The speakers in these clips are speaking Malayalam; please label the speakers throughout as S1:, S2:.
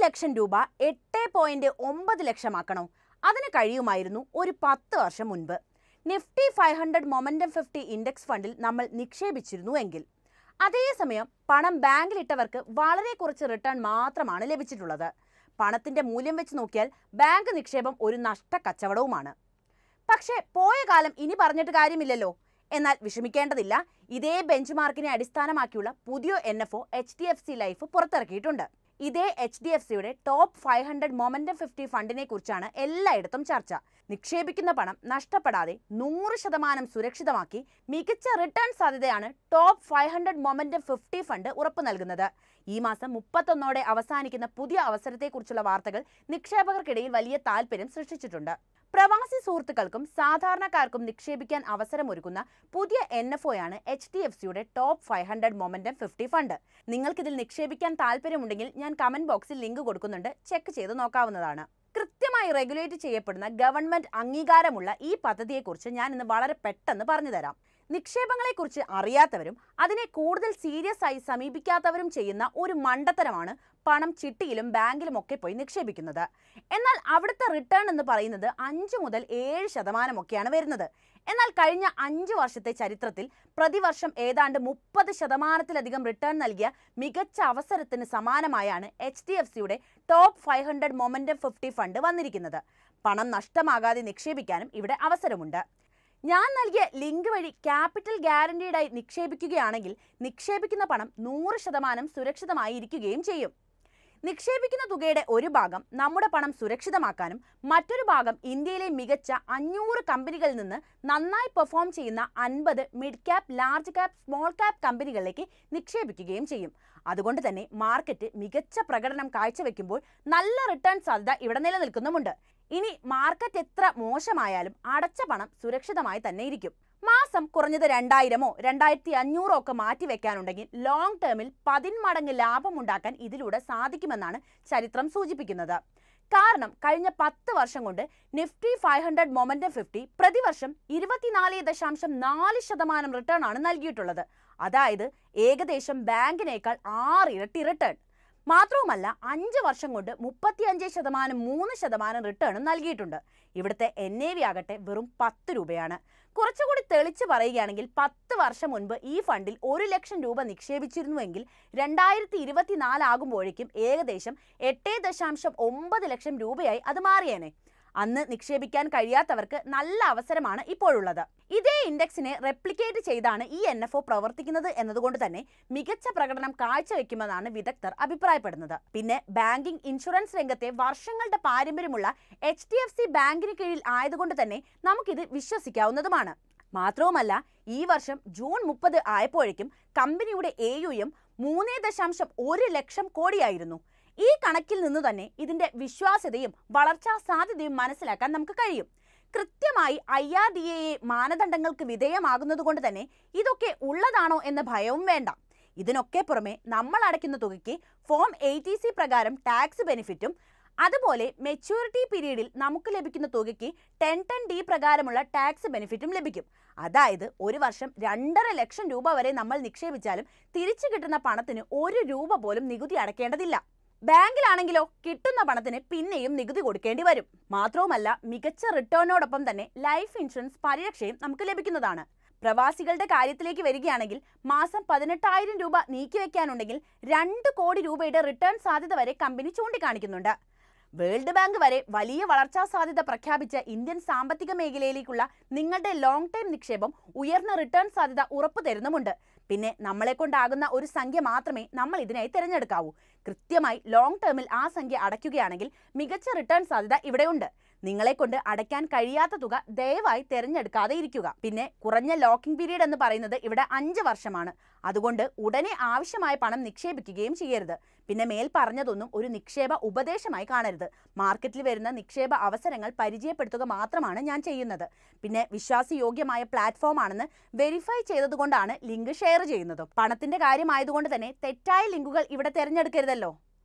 S1: ലക്ഷം രൂപ എട്ട് പോയിന്റ് ഒമ്പത് ലക്ഷമാക്കണോ അതിന് കഴിയുമായിരുന്നു ഒരു പത്ത് വർഷം മുൻപ് Nifty five hundred momentum fifty index ഫണ്ടിൽ നമ്മൾ നിക്ഷേപിച്ചിരുന്നു എങ്കിൽ അതേസമയം പണം ബാങ്കിലിട്ടവർക്ക് വളരെ കുറച്ച് റിട്ടേൺ മാത്രമാണ് ലഭിച്ചിട്ടുള്ളത് പണത്തിന്റെ മൂല്യം വെച്ച് നോക്കിയാൽ ബാങ്ക് നിക്ഷേപം ഒരു നഷ്ട കച്ചവടവുമാണ് പക്ഷേ പോയ കാലം ഇനി പറഞ്ഞിട്ട് കാര്യമില്ലല്ലോ എന്നാൽ വിഷമിക്കേണ്ടതില്ല ഇതേ ബെഞ്ച് മാർക്കിനെ അടിസ്ഥാനമാക്കിയുള്ള പുതിയ N F O H D F C life പുറത്തിറക്കിയിട്ടുണ്ട് ഇതേ എച്ച് ഡി എഫ് സിയുടെ top five hundred momentum fifty ഫണ്ടിനെ കുറിച്ചാണ് എല്ലായിടത്തും ചർച്ച നിക്ഷേപിക്കുന്ന പണം നഷ്ടപ്പെടാതെ നൂറ് ശതമാനം സുരക്ഷിതമാക്കി മികച്ച റിട്ടേൺ സാധ്യതയാണ് top five hundred momentum fifty fund ഉറപ്പു നൽകുന്നത് ഈ മാസം മുപ്പത്തൊന്നോടെ അവസാനിക്കുന്ന പുതിയ അവസരത്തെക്കുറിച്ചുള്ള വാർത്തകൾ നിക്ഷേപകർക്കിടയിൽ വലിയ താല്പര്യം സൃഷ്ടിച്ചിട്ടുണ്ട് പ്രവാസി സുഹൃത്തുക്കൾക്കും സാധാരണക്കാർക്കും നിക്ഷേപിക്കാൻ അവസരമൊരുക്കുന്ന പുതിയ എൻ എഫ് ഒയാണ് എച്ച് ഡി എഫ് സിയുടെ top five hundred momentum fifty fund നിങ്ങൾക്കിതിൽ നിക്ഷേപിക്കാൻ താല്പര്യമുണ്ടെങ്കിൽ ഞാൻ കമന്റ് ബോക്സിൽ ലിങ്ക് കൊടുക്കുന്നുണ്ട് ചെക്ക് ചെയ്ത് നോക്കാവുന്നതാണ് കൃത്യമായി റെഗുലേറ്റ് ചെയ്യപ്പെടുന്ന ഗവൺമെന്റ് അംഗീകാരമുള്ള ഈ പദ്ധതിയെക്കുറിച്ച് ഞാൻ ഇന്ന് വളരെ പെട്ടെന്ന് പറഞ്ഞു തരാം നിക്ഷേപങ്ങളെക്കുറിച്ച് അറിയാത്തവരും അതിനെ കൂടുതൽ സീരിയസ് ആയി സമീപിക്കാത്തവരും ചെയ്യുന്ന ഒരു മണ്ടത്തരമാണ് പണം ചിട്ടിയിലും ബാങ്കിലും ഒക്കെ പോയി നിക്ഷേപിക്കുന്നത് എന്നാൽ അവിടുത്തെ റിട്ടേൺ എന്ന് പറയുന്നത് അഞ്ച് മുതൽ ഏഴ് ശതമാനമൊക്കെയാണ് വരുന്നത് എന്നാൽ കഴിഞ്ഞ അഞ്ച് വർഷത്തെ ചരിത്രത്തിൽ പ്രതിവർഷം ഏതാണ്ട് മുപ്പത് ശതമാനത്തിലധികം റിട്ടേൺ നൽകിയ മികച്ച അവസരത്തിന് സമാനമായാണ് എച്ച് ഡി എഫ് സിയുടെ top five hundred momentum fifty fund വന്നിരിക്കുന്നത് പണം നഷ്ടമാകാതെ നിക്ഷേപിക്കാനും ഇവിടെ അവസരമുണ്ട് ഞാൻ നൽകിയ ലിങ്ക് വഴി ക്യാപിറ്റൽ ഗ്യാരണ്ടീഡായി നിക്ഷേപിക്കുകയാണെങ്കിൽ നിക്ഷേപിക്കുന്ന പണം നൂറ് ശതമാനം സുരക്ഷിതമായിരിക്കുകയും ചെയ്യും നിക്ഷേപിക്കുന്ന തുകയുടെ ഒരു ഭാഗം നമ്മുടെ പണം സുരക്ഷിതമാക്കാനും മറ്റൊരു ഭാഗം ഇന്ത്യയിലെ മികച്ച അഞ്ഞൂറ് കമ്പനികളിൽ നിന്ന് നന്നായി പെർഫോം ചെയ്യുന്ന അൻപത് mid cap large cap small cap കമ്പനികളിലേക്ക് നിക്ഷേപിക്കുകയും ചെയ്യും അതുകൊണ്ട് തന്നെ മാർക്കറ്റ് മികച്ച പ്രകടനം കാഴ്ചവെക്കുമ്പോൾ നല്ല റിട്ടേൺ സാധ്യത ഇവിടെ നിലനിൽക്കുന്നുമുണ്ട് ഇനി മാർക്കറ്റ് എത്ര മോശമായാലും അടച്ച പണം സുരക്ഷിതമായി തന്നെ ഇരിക്കും മാസം കുറഞ്ഞത് രണ്ടായിരമോ രണ്ടായിരത്തി അഞ്ഞൂറോ ഒക്കെ മാറ്റി വെക്കാനുണ്ടെങ്കിൽ ലോങ് ടേമിൽ പതിന്മടങ്ങ് ലാഭമുണ്ടാക്കാൻ ഇതിലൂടെ സാധിക്കുമെന്നാണ് ചരിത്രം സൂചിപ്പിക്കുന്നത് കാരണം കഴിഞ്ഞ പത്ത് വർഷം കൊണ്ട് Nifty five hundred momentum fifty പ്രതിവർഷം ഇരുപത്തിനാല് ദശാംശം നാല് ശതമാനം റിട്ടേൺ ആണ് നൽകിയിട്ടുള്ളത് അതായത് ഏകദേശം ബാങ്കിനേക്കാൾ ആറ് ഇരട്ടി റിട്ടേൺ മാത്രവുമല്ല അഞ്ച് വർഷം കൊണ്ട് മുപ്പത്തിയഞ്ച് ശതമാനം മൂന്ന് ശതമാനം റിട്ടേണും നൽകിയിട്ടുണ്ട് ഇവിടുത്തെ എൻ എ വി ആകട്ടെ വെറും പത്ത് രൂപയാണ് കുറച്ചുകൂടി തെളിച്ച് പറയുകയാണെങ്കിൽ പത്ത് വർഷം മുൻപ് ഈ ഫണ്ടിൽ ഒരു ലക്ഷം രൂപ നിക്ഷേപിച്ചിരുന്നുവെങ്കിൽ രണ്ടായിരത്തി ഇരുപത്തിനാലാകുമ്പോഴേക്കും ഏകദേശം എട്ട് ദശാംശം ഒമ്പത് ലക്ഷം രൂപയായി അത് മാറിയേനെ അന്ന് നിക്ഷേപിക്കാൻ കഴിയാത്തവർക്ക് നല്ല അവസരമാണ് ഇപ്പോഴുള്ളത് ഇതേ ഇൻഡെക്സിനെ റെപ്ലിക്കേറ്റ് ചെയ്താണ് ഈ എൻ എഫ് ഒ പ്രവർത്തിക്കുന്നത് എന്നതുകൊണ്ട് തന്നെ മികച്ച പ്രകടനം കാഴ്ചവെക്കുമെന്നാണ് വിദഗ്ധർ അഭിപ്രായപ്പെടുന്നത് പിന്നെ ബാങ്കിംഗ് ഇൻഷുറൻസ് രംഗത്തെ വർഷങ്ങളുടെ പാരമ്പര്യമുള്ള എച്ച് ഡി എഫ് സി ബാങ്കിന് കീഴിൽ ആയതുകൊണ്ട് തന്നെ നമുക്കിത് വിശ്വസിക്കാവുന്നതുമാണ് മാത്രവുമല്ല ഈ വർഷം ജൂൺ മുപ്പത് ആയപ്പോഴേക്കും കമ്പനിയുടെ എ യു എം മൂന്ന് ദശാംശം ഒരു ലക്ഷം കോടിയായിരുന്നു ഈ കണക്കിൽ നിന്ന് തന്നെ ഇതിന്റെ വിശ്വാസ്യതയും വളർച്ചാ സാധ്യതയും മനസ്സിലാക്കാൻ നമുക്ക് കഴിയും കൃത്യമായി ഐ ആർ ഡി എ മാനദണ്ഡങ്ങൾക്ക് വിധേയമാകുന്നത് കൊണ്ട് തന്നെ ഇതൊക്കെ ഉള്ളതാണോ എന്ന ഭയവും വേണ്ട ഇതിനൊക്കെ പുറമെ നമ്മൾ അടയ്ക്കുന്ന തുകയ്ക്ക് ഫോം എയ്റ്റി സി പ്രകാരം ടാക്സ് ബെനിഫിറ്റും അതുപോലെ മെച്യൂരിറ്റി പീരീഡിൽ നമുക്ക് ലഭിക്കുന്ന തുകയ്ക്ക് ടെൻ ടെൻ ഡി പ്രകാരമുള്ള ടാക്സ് ബെനിഫിറ്റും ലഭിക്കും അതായത് ഒരു വർഷം രണ്ടര ലക്ഷം രൂപ വരെ നമ്മൾ നിക്ഷേപിച്ചാലും തിരിച്ചു കിട്ടുന്ന പണത്തിന് ഒരു രൂപ പോലും നികുതി അടയ്ക്കേണ്ടതില്ല ബാങ്കിലാണെങ്കിലോ കിട്ടുന്ന പണത്തിന് പിന്നെയും നികുതി കൊടുക്കേണ്ടി വരും മാത്രവുമല്ല മികച്ച റിട്ടേണിനോടൊപ്പം തന്നെ ലൈഫ് ഇൻഷുറൻസ് പരിരക്ഷയും നമുക്ക് ലഭിക്കുന്നതാണ് പ്രവാസികളുടെ കാര്യത്തിലേക്ക് വരികയാണെങ്കിൽ മാസം പതിനെട്ടായിരം രൂപ നീക്കിവെക്കാനുണ്ടെങ്കിൽ രണ്ട് കോടി രൂപയുടെ റിട്ടേൺ സാധ്യത വരെ കമ്പനി ചൂണ്ടിക്കാണിക്കുന്നുണ്ട് വേൾഡ് ബാങ്ക് വരെ വലിയ വളർച്ചാ സാധ്യത പ്രഖ്യാപിച്ച ഇന്ത്യൻ സാമ്പത്തിക മേഖലയിലേക്കുള്ള നിങ്ങളുടെ ലോങ് ടൈം നിക്ഷേപം ഉയർന്ന റിട്ടേൺ സാധ്യത ഉറപ്പു തരുന്നുമുണ്ട് പിന്നെ നമ്മളെ കൊണ്ടാകുന്ന ഒരു സംഖ്യ മാത്രമേ നമ്മൾ ഇതിനായി തിരഞ്ഞെടുക്കാവൂ കൃത്യമായി ലോങ് ടേമിൽ ആ സംഖ്യ അടയ്ക്കുകയാണെങ്കിൽ മികച്ച റിട്ടേൺ സാധ്യത ഇവിടെയുണ്ട് നിങ്ങളെ കൊണ്ട് അടയ്ക്കാൻ കഴിയാത്ത തുക ദയവായി തിരഞ്ഞെടുക്കാതെ ഇരിക്കുക പിന്നെ കുറഞ്ഞ ലോക്കിംഗ് പീരീഡ് എന്ന് പറയുന്നത് ഇവിടെ അഞ്ച് വർഷമാണ് അതുകൊണ്ട് ഉടനെ ആവശ്യമായ പണം നിക്ഷേപിക്കുകയും ചെയ്യരുത് പിന്നെ മേൽ പറഞ്ഞതൊന്നും ഒരു നിക്ഷേപ ഉപദേശമായി കാണരുത് മാർക്കറ്റിൽ വരുന്ന നിക്ഷേപ അവസരങ്ങൾ പരിചയപ്പെടുത്തുക മാത്രമാണ് ഞാൻ ചെയ്യുന്നത് പിന്നെ വിശ്വാസയോഗ്യമായ പ്ലാറ്റ്ഫോം ആണെന്ന് വെരിഫൈ ചെയ്തതുകൊണ്ടാണ് ലിങ്ക് ഷെയർ ചെയ്യുന്നത് പണത്തിന്റെ കാര്യമായതുകൊണ്ട് തന്നെ തെറ്റായ ലിങ്കുകൾ ഇവിടെ തിരഞ്ഞെടുക്കരുതല്ലോ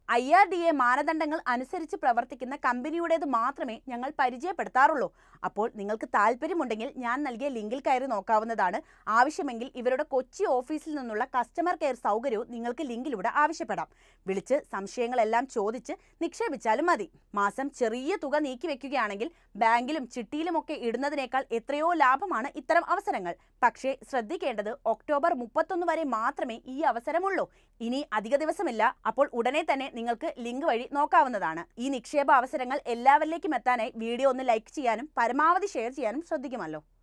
S1: ഐ ആർ ഡി എ മാനദണ്ഡങ്ങൾ അനുസരിച്ച് പ്രവർത്തിക്കുന്ന കമ്പനിയുടേത് മാത്രമേ ഞങ്ങൾ പരിചയപ്പെടുത്താറുള്ളൂ അപ്പോൾ നിങ്ങൾക്ക് താല്പര്യമുണ്ടെങ്കിൽ ഞാൻ നൽകിയ ലിങ്കിൽ കയറി നോക്കാവുന്നതാണ് ആവശ്യമെങ്കിൽ ഇവരുടെ കൊച്ചി ഓഫീസിൽ നിന്നുള്ള കസ്റ്റമർ കെയർ സൗകര്യവും നിങ്ങൾക്ക് ലിങ്കിലൂടെ ആവശ്യപ്പെടാം വിളിച്ച് സംശയങ്ങളെല്ലാം ചോദിച്ച് നിക്ഷേപിച്ചാലും മതി മാസം ചെറിയ തുക നീക്കി വെക്കുകയാണെങ്കിൽ ബാങ്കിലും ചിട്ടിയിലുമൊക്കെ ഇടുന്നതിനേക്കാൾ എത്രയോ ലാഭമാണ് ഇത്തരം അവസരങ്ങൾ പക്ഷേ ശ്രദ്ധിക്കേണ്ടത് ഒക്ടോബർ മുപ്പത്തൊന്ന് വരെ മാത്രമേ ഈ അവസരമുള്ളൂ ഇനി അധിക ദിവസമില്ല അപ്പോൾ ഉടനെ തന്നെ നിങ്ങൾക്ക് ലിങ്ക് വഴി നോക്കാവുന്നതാണ് ഈ നിക്ഷേപ അവസരങ്ങൾ എല്ലാവരിലേക്കും എത്താനായി വീഡിയോ ഒന്ന് ലൈക്ക് ചെയ്യാനും പരമാവധി ഷെയർ ചെയ്യാനും ശ്രദ്ധിക്കുമല്ലോ